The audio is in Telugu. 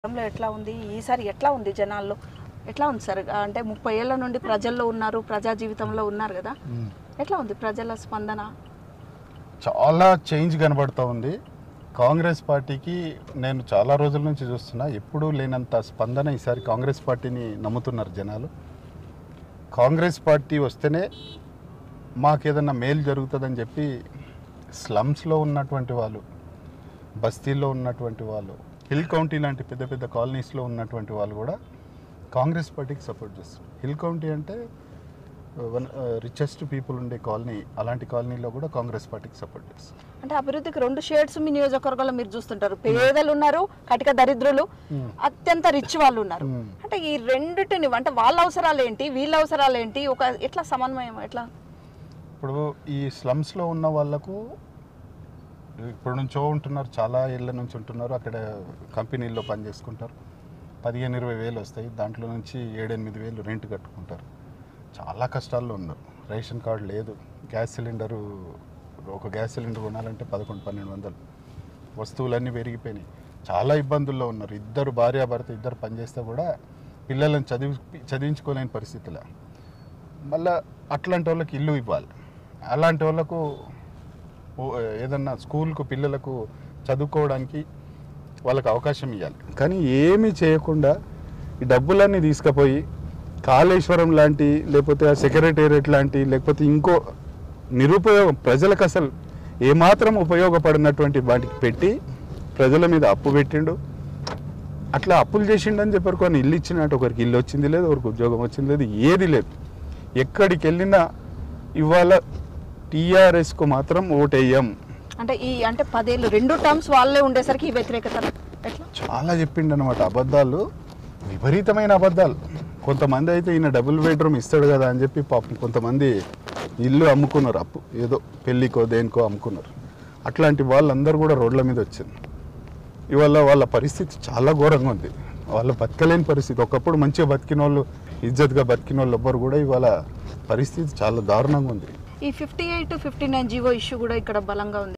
గతంలో ఎట్లా ఉంది ఈసారి ఎట్లా ఉంది జనాల్లో ఎట్లా ఉంది సార్ అంటే ముప్పై ఏళ్ళ నుండి ప్రజల్లో ఉన్నారు ప్రజా జీవితంలో ఉన్నారు కదా ఎట్లా ఉంది ప్రజల స్పందన చాలా చేంజ్ కనబడుతూ ఉంది కాంగ్రెస్ పార్టీకి నేను చాలా రోజుల నుంచి చూస్తున్నా ఎప్పుడూ లేనంత స్పందన ఈసారి కాంగ్రెస్ పార్టీని నమ్ముతున్నారు జనాలు కాంగ్రెస్ పార్టీ వస్తేనే మాకేదన్నా మేలు జరుగుతుందని చెప్పి స్లమ్స్లో ఉన్నటువంటి వాళ్ళు బస్తీల్లో ఉన్నటువంటి వాళ్ళు హిల్ కౌంటీ లాంటి పెద్ద పెద్ద కాలనీస్లో ఉన్నటువంటి వాళ్ళు కూడా కాంగ్రెస్ పార్టీకి సపోర్ట్ చేస్తారు హిల్ కౌంటీ అంటే వన్ రిచెస్ట్ పీపుల్ ఉండే కాలనీ అలాంటి కాలనీలో కూడా కాంగ్రెస్ పార్టీకి సపోర్ట్ చేస్తారు అంటే అభివృద్ధికి రెండు షేడ్స్ మీ నియోజకవర్గంలో మీరు చూస్తుంటారు పేదలు ఉన్నారు కటిక దరిద్రులు Hmm. అత్యంత రిచ్ వాళ్ళు ఉన్నారు Hmm. అంటే ఈ రెండిటిని అంటే వాళ్ళ అవసరాలు ఏంటి వీళ్ళ అవసరాలు ఏంటి ఒక ఎట్లా సమన్వయం ఎట్లా ఇప్పుడు ఈ స్లమ్స్లో ఉన్న వాళ్ళకు ఇప్పుడు నుంచో ఉంటున్నారు చాలా ఏళ్ళ నుంచి ఉంటున్నారు అక్కడ కంపెనీల్లో పని చేసుకుంటారు పదిహేను ఇరవై వేలు వస్తాయి దాంట్లో నుంచి ఏడెనిమిది వేలు రెంట్ కట్టుకుంటారు చాలా కష్టాల్లో ఉన్నారు రేషన్ కార్డు లేదు గ్యాస్ సిలిండరు ఒక గ్యాస్ సిలిండర్ కొనాలంటే పదకొండు పన్నెండు వందలు వస్తువులన్నీ పెరిగిపోయినాయి చాలా ఇబ్బందుల్లో ఉన్నారు ఇద్దరు భార్యాభర్త ఇద్దరు పనిచేస్తే కూడా పిల్లలను చదివి చదివించుకోలేని పరిస్థితిలో మళ్ళా అట్లాంటి వాళ్ళకి ఇల్లు ఇవ్వాలి అలాంటి వాళ్ళకు ఓ- ఏదన్నా స్కూల్కు పిల్లలకు చదువుకోవడానికి వాళ్ళకి అవకాశం ఇవ్వాలి కానీ ఏమీ చేయకుండా ఈ డబ్బులన్నీ తీసుకుపోయి కాళేశ్వరం లాంటి లేకపోతే ఆ సెక్రటేరియట్ లాంటి లేకపోతే ఇంకో నిరుపయోగం ప్రజలకు అసలు ఏమాత్రం ఉపయోగపడినటువంటి వాటికి పెట్టి ప్రజల మీద అప్పు పెట్టిండు అట్లా అప్పులు చేసిండని చెప్పారు కొన్ని ఇల్లు ఇచ్చినట్టు ఒకరికి ఇల్లు వచ్చింది లేదు ఒకరికి ఉద్యోగం వచ్చింది లేదు ఏది లేదు ఎక్కడికి వెళ్ళినా ఇవాళ టీఆర్ఎస్కు మాత్రం ఓటేయం అంటే ఈ అంటే పదేళ్ళు రెండు టర్మ్స్ వాళ్ళే ఉండేసరికి ఈ వ్యతిరేకత ఎట్లా చాలా చెప్పిండు అనమాట అబద్ధాలు విపరీతమైన అబద్ధాలు కొంతమంది అయితే ఈయన డబుల్ బెడ్రూమ్ ఇస్తాడు కదా అని చెప్పి పాపం కొంతమంది ఇల్లు అమ్ముకున్నారు అప్పు ఏదో పెళ్ళికో దేనికో అమ్ముకున్నారు అట్లాంటి వాళ్ళందరూ కూడా రోడ్ల మీద వచ్చింది ఇవాళ వాళ్ళ పరిస్థితి చాలా ఘోరంగా ఉంది వాళ్ళు బతకలేని పరిస్థితి ఒకప్పుడు మంచిగా బతికిన వాళ్ళు ఇజ్జత్గా బతికిన వాళ్ళు ఎవ్వరు కూడా ఇవాళ పరిస్థితి చాలా దారుణంగా ఉంది ఈ fifty eight fifty nine GO issue కూడా ఇక్కడ బలంగా ఉంది